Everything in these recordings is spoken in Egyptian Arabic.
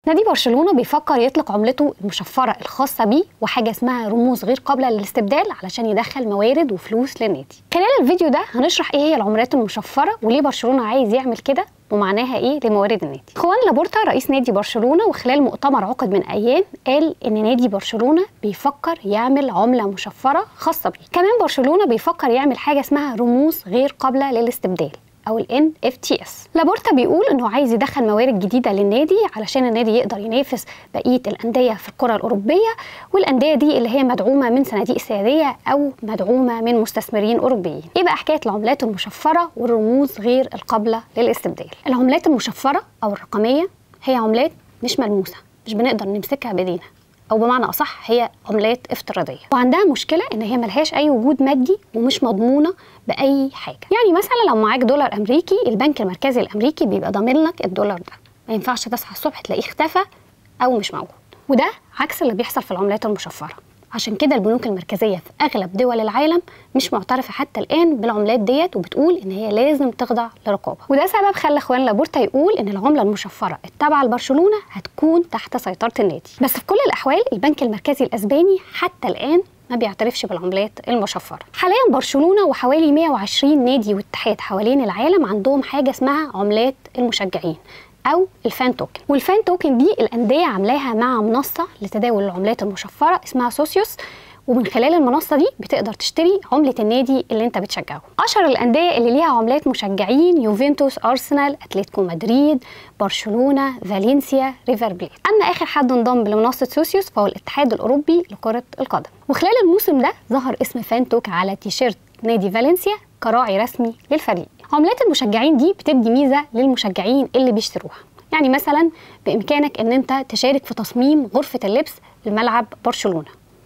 نادي برشلونه بيفكر يطلق عملته المشفره الخاصه بيه وحاجه اسمها رموز غير قابله للاستبدال علشان يدخل موارد وفلوس للنادي خلال الفيديو ده هنشرح ايه هي العملات المشفره وليه برشلونه عايز يعمل كده ومعناها ايه لموارد النادي خوان لابورتا رئيس نادي برشلونه وخلال مؤتمر عقد من ايام قال ان نادي برشلونه بيفكر يعمل عمله مشفره خاصه بيه كمان برشلونه بيفكر يعمل حاجه اسمها رموز غير قابله للاستبدال او ال NFTS لابورتا بيقول انه عايز يدخل موارد جديده للنادي علشان النادي يقدر ينافس بقيه الانديه في الكره الاوروبيه والانديه دي اللي هي مدعومه من صناديق سياديه او مدعومه من مستثمرين اوروبيين ايه بقى حكايه العملات المشفره والرموز غير القابله للاستبدال العملات المشفره او الرقميه هي عملات مش ملموسه مش بنقدر نمسكها بايدينا او بمعنى اصح هي عملات افتراضيه وعندها مشكله ان هي ملهاش اي وجود مادي ومش مضمونه باي حاجه يعني مثلا لو معاك دولار امريكي البنك المركزي الامريكي بيبقى ضامن لك الدولار ده ما ينفعش تصحى الصبح تلاقيه اختفى او مش موجود وده عكس اللي بيحصل في العملات المشفره عشان كده البنوك المركزيه في اغلب دول العالم مش معترفه حتى الان بالعملات ديت وبتقول ان هي لازم تخضع لرقابه وده سبب خلى اخوان لابورتا يقول ان العمله المشفره التابعه لبرشلونه هتكون تحت سيطره النادي بس في كل الاحوال البنك المركزي الاسباني حتى الان ما بيعترفش بالعملات المشفره حاليا برشلونه وحوالي 120 نادي واتحاد حوالين العالم عندهم حاجه اسمها عملات المشجعين او الفان توكن والفان توكن دي الانديه عاملاها مع منصه لتداول العملات المشفره اسمها سوسيوس ومن خلال المنصه دي بتقدر تشتري عمله النادي اللي انت بتشجعه اشهر الانديه اللي ليها عملات مشجعين يوفنتوس ارسنال اتلتيكو مدريد برشلونه فالنسيا ريفر بليت اما اخر حد انضم لمنصه سوسيوس فهو الاتحاد الاوروبي لكره القدم وخلال الموسم ده ظهر اسم فان توك على تيشيرت نادي فالنسيا كراعي رسمي للفريق عملات المشجعين دي بتدي ميزه للمشجعين اللي بيشتروها يعني مثلا بامكانك ان انت تشارك في تصميم غرفه اللبس لملعب برشلونه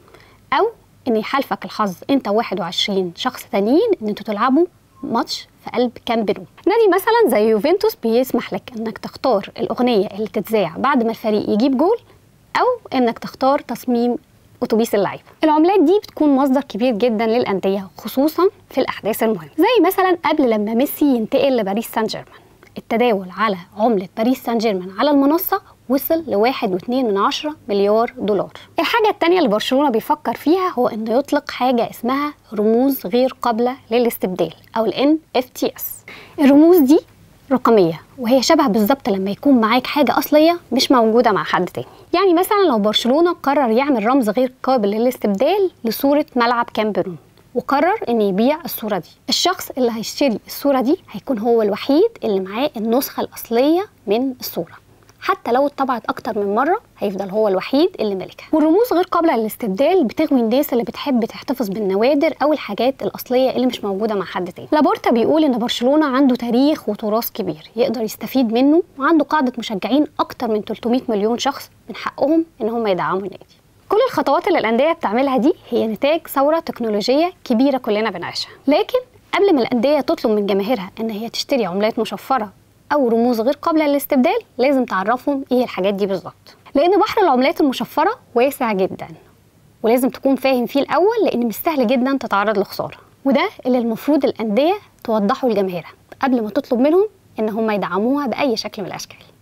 او ان يحالفك الحظ انت 21 شخص تانيين ان انتوا تلعبوا ماتش في قلب كامب نو نادي مثلا زي يوفنتوس بيسمح لك انك تختار الاغنيه اللي تتذاع بعد ما الفريق يجيب جول او انك تختار تصميم اتوبيس اللعيبه العملات دي بتكون مصدر كبير جدا للانديه خصوصا في الاحداث المهمه زي مثلا قبل لما ميسي ينتقل لباريس سان جيرمان التداول على عملة باريس سان جيرمان على المنصة وصل لواحد واتنين من عشرة مليار دولار الحاجة التانية اللي برشلونة بيفكر فيها هو انه يطلق حاجة اسمها رموز غير قابلة للاستبدال او ال NFTS الرموز دي رقمية وهي شبه بالظبط لما يكون معاك حاجة أصلية مش موجودة مع حد تاني يعني مثلا لو برشلونة قرر يعمل رمز غير قابل للاستبدال لصورة ملعب كامب نو وقرر ان يبيع الصوره دي الشخص اللي هيشتري الصوره دي هيكون هو الوحيد اللي معاه النسخه الاصليه من الصوره حتى لو اتطبعت اكتر من مره هيفضل هو الوحيد اللي مالكها والرموز غير قابله للاستبدال بتغوي الناس اللي بتحب تحتفظ بالنوادر او الحاجات الاصليه اللي مش موجوده مع حد تاني لابورتا بيقول ان برشلونه عنده تاريخ وتراث كبير يقدر يستفيد منه وعنده قاعده مشجعين اكتر من 300 مليون شخص من حقهم ان هم يدعموا النادي كل الخطوات اللي الانديه بتعملها دي هي نتاج ثوره تكنولوجيه كبيره كلنا بنعيشها لكن قبل ما الانديه تطلب من جماهيرها ان هي تشتري عملات مشفره او رموز غير قابله للاستبدال لازم تعرفهم ايه الحاجات دي بالظبط لان بحر العملات المشفره واسع جدا ولازم تكون فاهم فيه الاول لان مش سهل جدا تتعرض لخساره وده اللي المفروض الانديه توضحه لجماهيرها قبل ما تطلب منهم ان هم يدعموها باي شكل من الاشكال